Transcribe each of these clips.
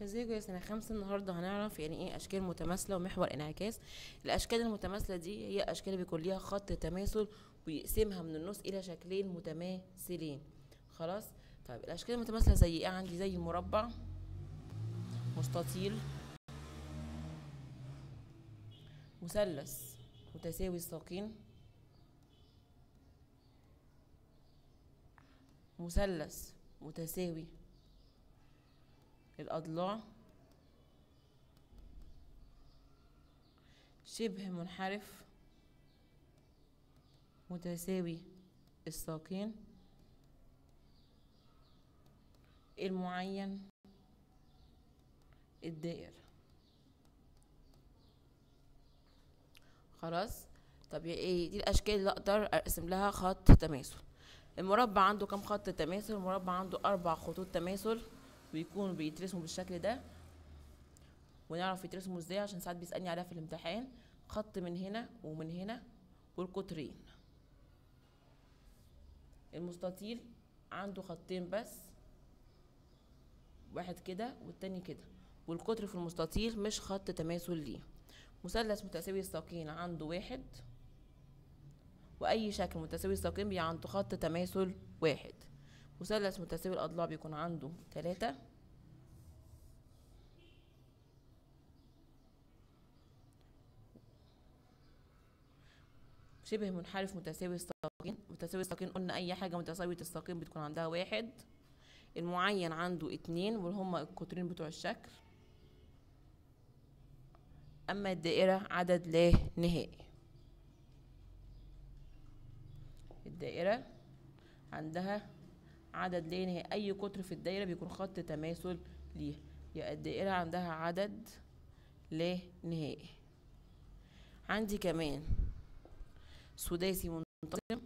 ازيكم يا سنة خمسة النهاردة هنعرف يعني ايه أشكال متماثلة ومحور انعكاس الأشكال المتماثلة دي هي أشكال بيكون ليها خط تماثل ويقسمها من النص إلى شكلين متماثلين خلاص طيب الأشكال المتماثلة زي ايه عندي زي مربع مستطيل مثلث متساوي الساقين مثلث متساوي الأضلاع شبه منحرف متساوي الساقين المعين الدائر خلاص طب ايه دي الاشكال اللي اقدر ارسم لها خط تماثل المربع عنده كم خط تماثل المربع عنده اربع خطوط تماثل ويكونوا بيترسموا بالشكل ده ونعرف يترسموا ازاي عشان ساعات بيسألني عليها في الامتحان خط من هنا ومن هنا والقطرين المستطيل عنده خطين بس واحد كده والتاني كده والقطر في المستطيل مش خط تماثل ليه مثلث متساوي الساقين عنده واحد واي شكل متساوي الساقين بيبقى عنده خط تماثل واحد مثلث متساوي الاضلاع بيكون عنده تلاتة شبه منحرف متساوي الساقين متساوي الساقين قلنا اي حاجة متساوية الساقين بتكون عندها واحد المعين عنده اتنين واللي هما القطرين بتوع الشكل اما الدائرة عدد لا نهائي الدائرة عندها عدد لا نهائي اي قطر في الدايرة بيكون خط تماثل ليها يبقى الدائرة عندها عدد لا نهائي عندي كمان سداسي منتظم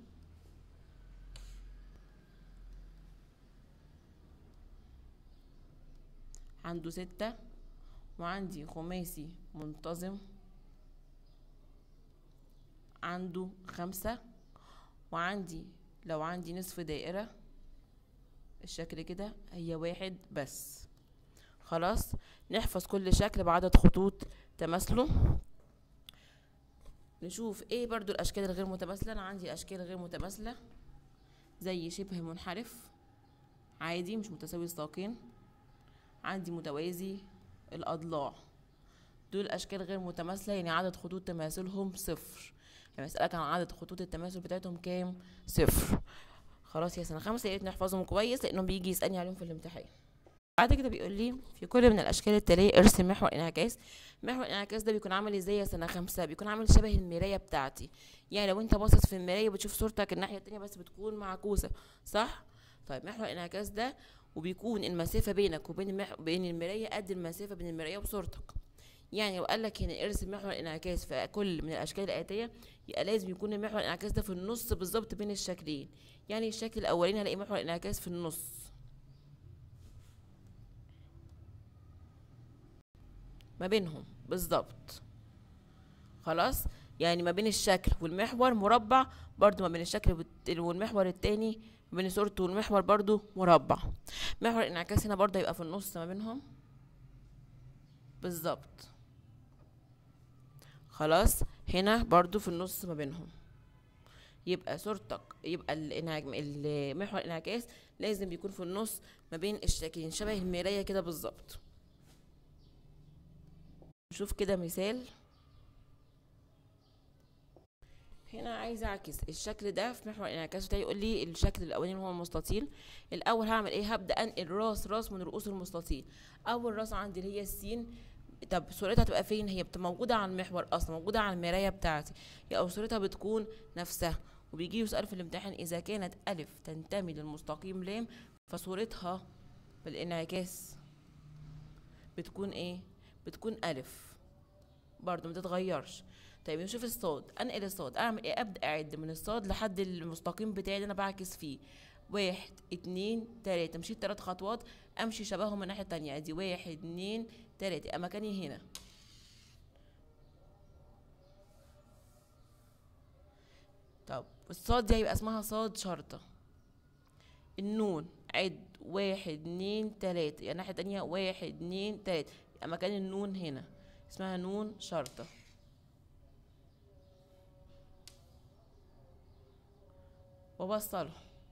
عنده ستة وعندي خماسي منتظم عنده خمسة وعندي لو عندي نصف دائرة الشكل كده هي واحد بس خلاص نحفظ كل شكل بعدد خطوط تماثله نشوف ايه برضو الاشكال الغير متماثله انا عندي اشكال غير متماثله زي شبه منحرف عادي مش متساوي الساقين عندي متوازي الاضلاع دول اشكال غير متماثله يعني عدد خطوط تماثلهم صفر يعني اسالك عن عدد خطوط التماثل بتاعتهم كام صفر خلاص يا سنه خمسه يا ريت نحفظهم كويس لانه بيجي يسالني عليهم في الامتحان بعد كده بيقول لي في كل من الاشكال التاليه ارسم محور انعكاس محور الانعكاس ده بيكون عامل ازاي يا سنه خمسة بيكون عامل شبه المرايه بتاعتي يعني لو انت باصص في المرايه بتشوف صورتك الناحيه التانية بس بتكون معكوسه صح طيب محور الانعكاس ده وبيكون المسافه بينك وبين المح... بين المرايه قد المسافه بين المرايه وصورتك يعني لو قال لك هنا ارسم محور الانعكاس في كل من الاشكال الاتيه يبقى لازم يكون المحور الانعكاس ده في النص بالظبط بين الشكلين يعني الشكل الاولاني هلاقي محور الانعكاس في النص ما بينهم بالظبط خلاص يعني ما بين الشكل والمحور مربع برضو ما بين الشكل والمحور التاني ما بين صورته والمحور برضو مربع محور الانعكاس هنا برضو هيبقى في النص ما بينهم بالظبط خلاص هنا برضو في النص ما بينهم يبقى صورتك يبقى المحور الانعكاس لازم بيكون في النص ما بين الشكلين شبه المرايه كده بالظبط نشوف كده مثال هنا عايزه اعكس الشكل ده في محور الانعكاس بتاعي يقول لي الشكل الاولاني هو المستطيل الاول هعمل ايه هبدا انقل راس راس من رؤوس المستطيل اول راس عندي اللي هي السين طب صورتها تبقى فين هي بتبقى موجوده على المحور اصلا موجوده على المرايه بتاعتي او صورتها بتكون نفسها وبيجي سؤال في الامتحان اذا كانت الف تنتمي للمستقيم لام فصورتها بالانعكاس بتكون ايه بتكون ألف برضو متتغيرش طيب نشوف الصاد انقل الصاد اعمل ايه ابدا اعد من الصاد لحد المستقيم بتاعي اللي انا بعكس فيه واحد اتنين تلاتة مشيت تلات خطوات امشي شبههم من الناحية التانية ادي واحد اتنين تلاتة يبقى مكاني هنا طب الصاد دي هيبقى اسمها صاد شرطة النون عد واحد اتنين تلاتة يعني الناحية التانية واحد اتنين تلاتة يبقى مكان النون هنا اسمها نون شرطة وبصلهم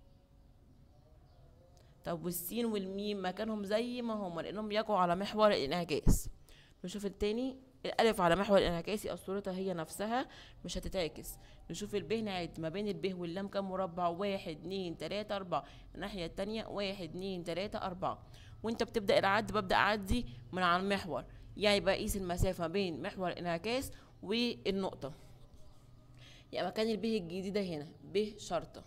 طب والسين والميم مكانهم زي ما هما لانهم يقعوا على محور الانعكاس نشوف التاني الالف على محور الانعكاس يبقى صورتها هي نفسها مش هتتعكس نشوف الب نعد ما بين الب واللام كام مربع واحد اتنين تلاتة اربعة الناحية التانية واحد اتنين تلاتة اربعة وانت بتبدأ العد ببدأ اعدي من على المحور يعني بقيس المسافة ما بين محور الانعكاس والنقطة يبقى مكان الب الجديدة هنا ب شرطة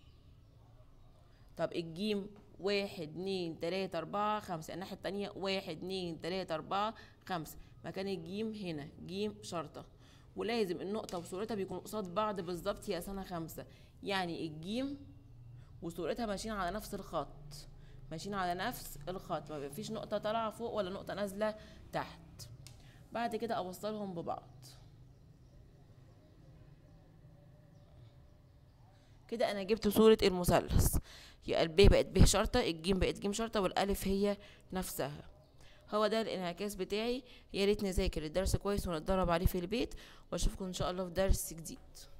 طب الجيم واحد اتنين تلاتة أربعة خمسة الناحية التانية واحد اتنين تلاتة أربعة خمسة مكان الجيم هنا جيم شرطة ولازم النقطة وصورتها بيكونوا قصاد بعض بالظبط هي سنة خمسة يعني الجيم وصورتها ماشيين على نفس الخط ماشيين على نفس الخط ما فيش نقطة طالعة فوق ولا نقطة نازلة تحت بعد كده أوصلهم ببعض كده أنا جبت صورة المثلث يبقى الب بقت ب شرطة الجيم بقت جيم شرطة والألف هي نفسها هو ده الانعكاس بتاعي يا ريت نذاكر الدرس كويس ونتدرب عليه في البيت واشوفكم ان شاء الله في درس جديد